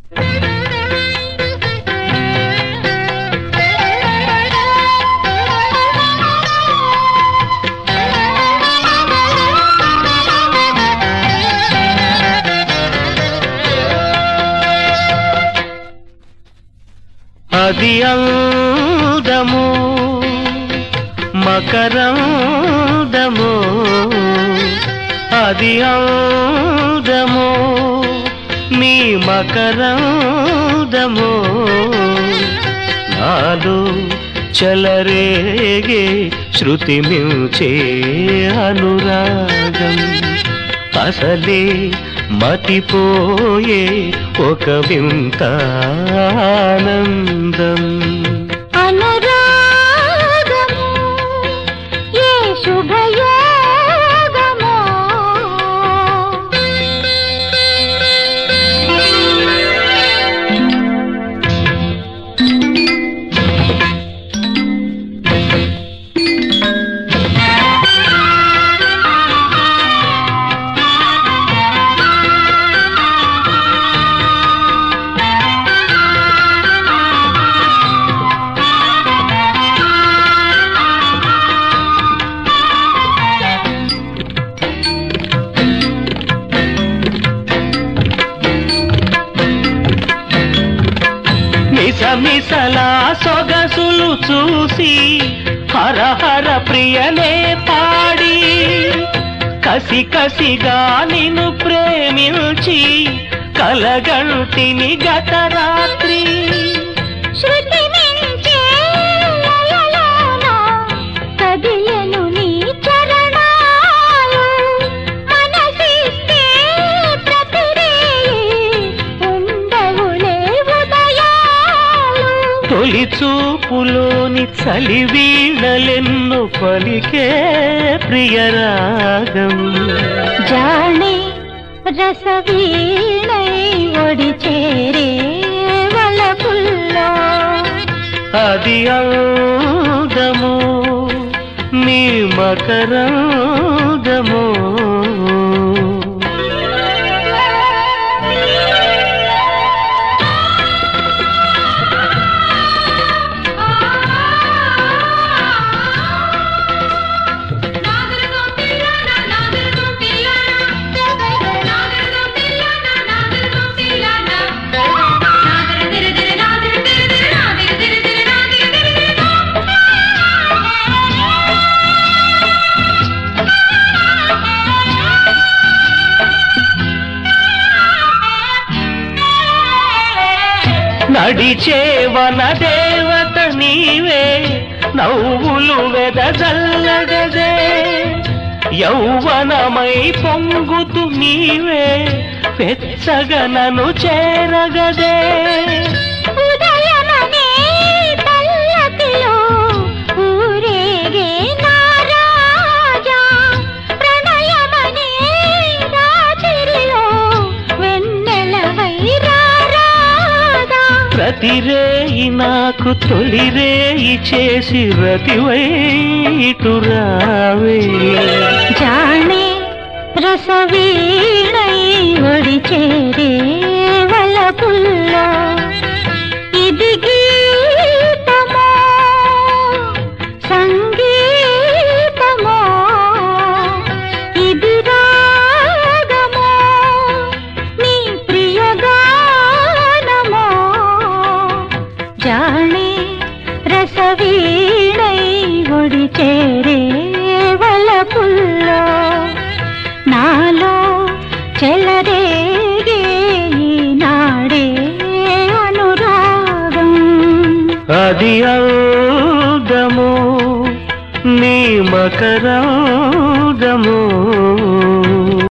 అది అందము మకరందము అది అందము మీ మకరందము నాలో చలరేగే శృతి మించే అనురాగం అసలే మతిపోయే ఒక వింత ఆనందం అనురాగము ఏ శుభయోగమో మిసమిసలా సొగసులు చూసి హర హర ప్రియనే పాడి కసి కసిగా నిన్ను ప్రేమించి కలగంటిని గత రాత్రి శృతి మించే లయలోన కదిలెను నీ చరణాలు మనసిస్తే ప్రతిరేయి ఉండవులే ఉదయాలు తొలి చూపులోని చలి వీణలెన్ను పలికే ప్రియరాగం జాణే రసవీణై ఒడి చేరే వలపుల్లో అది అందము నీ మకరందము నడిచేవన దేవత నీవే నవ్వులు వెదజల్లగదే యౌవనమై పొంగుతు నీవే పెచ్చగనను చేరగదే ఉదయమనే పల్లకిలో ఊరేగే నా రాజా ప్రణయమనే రాత్రిలో వెన్నెలవై రారాదా ప్రతిరేయి నాకు తొలిరేయి చేసి రతివైటురావే జాణే రసవీణై ఒడి చేరే వలపుల్లో ఇది గీతమో సంగీతమో ఇది రాగమో నీ ప్రియగానమో జాణే రసవీణై ఒడి చేరే వలపుల్లో నాలో చెలరేగే నాడే అనురాగం అది ఔదము నీ మకరౌదము